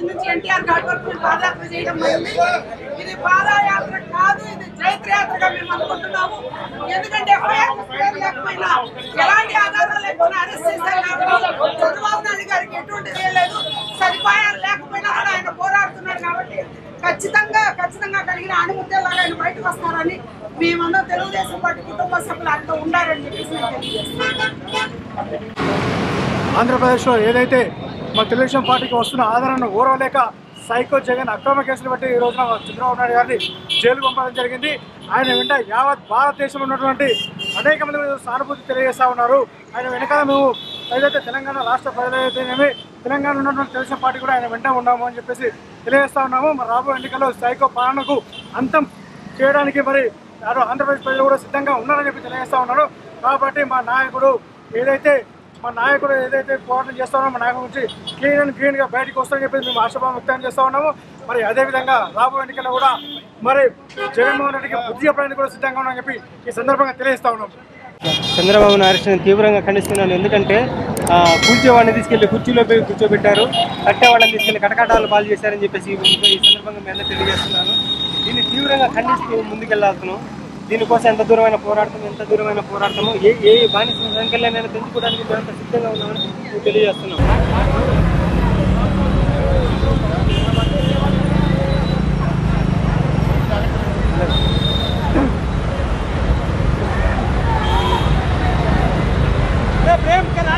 నుంచి ఎన్టీఆర్ ఘాట్ వరకు మేము పాదయాత్ర చేయడం జరిగింది ఇది పాదయాత్ర కాదు ఇది చైత్రయాత్రగా మేము అనుకుంటున్నాము ఎందుకంటే ఎఫ్ఐఆర్ లేకపోయినా ఎలాంటి ఆధారాలు లేకుండా అరెస్ట్ చేశారు కాబట్టి చంద్రబాబు నాయుడు గారికి ఎటువంటి లేదు సదుపాయాలు లేకపోయినా కూడా ఆయన పోరాడుతున్నాడు కాబట్టి ఖచ్చితంగా ఖచ్చితంగా కలిగిన అణుముద్దలాగా ఆయన బయటకు వస్తారని మేమందరం తెలుగుదేశం పార్టీ కుటుంబ సభ్యులు ఆయనతో ఉండాలని చెప్పేసి నేను తెలియజేస్తున్నాను ఆంధ్రప్రదేశ్లో ఏదైతే మా తెలుగుదేశం పార్టీకి వస్తున్న ఆదరణను ఓర్వలేక సైకో జగన్ అక్రమ కేసులు బట్టి ఈ రోజున చంద్రబాబు నాయుడు గారిని జైలు పంపడం జరిగింది ఆయన వెంట యావత్ భారతదేశంలో ఉన్నటువంటి అనేక మంది ప్రజలు సానుభూతి తెలియజేస్తా ఉన్నారు ఆయన వెనకాల మేము ఏదైతే తెలంగాణ రాష్ట్ర ప్రజలైతేనేమి తెలంగాణలో ఉన్నటువంటి తెలుగుదేశం పార్టీ కూడా ఆయన వెంట ఉన్నాము అని చెప్పేసి తెలియజేస్తా ఉన్నాము మరి రాబోయే ఎన్నికల్లో సైకో పాలనకు అంతం చేయడానికి మరి అటు ఆంధ్రప్రదేశ్ ప్రజలు కూడా సిద్ధంగా ఉన్నారని చెప్పి తెలియజేస్తా ఉన్నారు కాబట్టి మా నాయకుడు ఏదైతే మా నాయకుడు ఏదైతే పోరాటం చేస్తామో మా నాయకుడు నుంచి క్లీన్ అండ్ గ్రీన్ గా బయటకు వస్తామని చెప్పి మేము ఆశాభావం వ్యక్తం చేస్తా ఉన్నాము మరి అదే విధంగా రాబోయే ఎన్నికల్లో కూడా మరి జగన్మోహన్ రెడ్డికి బుద్ధి చెప్పడానికి కూడా సిద్ధంగా ఉన్నామని చెప్పి ఈ సందర్భంగా తెలియజేస్తా ఉన్నాము చంద్రబాబు నాయుడు నేను తీవ్రంగా ఖండిస్తున్నాను ఎందుకంటే ఆ, కూర్చోవాడిని తీసుకెళ్లి కుర్చీలో పోయి కూర్చోబెట్టారు కట్టేవాళ్ళని తీసుకెళ్లి కటకటాలు పాలు చేశారని చెప్పేసి ఈ ఈ సందర్భంగా మీ అందరూ తెలియజేస్తున్నాను దీన్ని తీవ్రంగా ఖండిస్తూ ముందుకెళ్లాల్సిన దీనికోసం ఎంత దూరమైన పోరాటం ఎంత దూరమైన పోరాటము ఏ ఏ బానిస సంఖ్యలైనా తెంచుకోవడానికి మేమంతా సిద్ధంగా ఉన్నామని మేము తెలియజేస్తున్నాం ప్రేమ్ కరా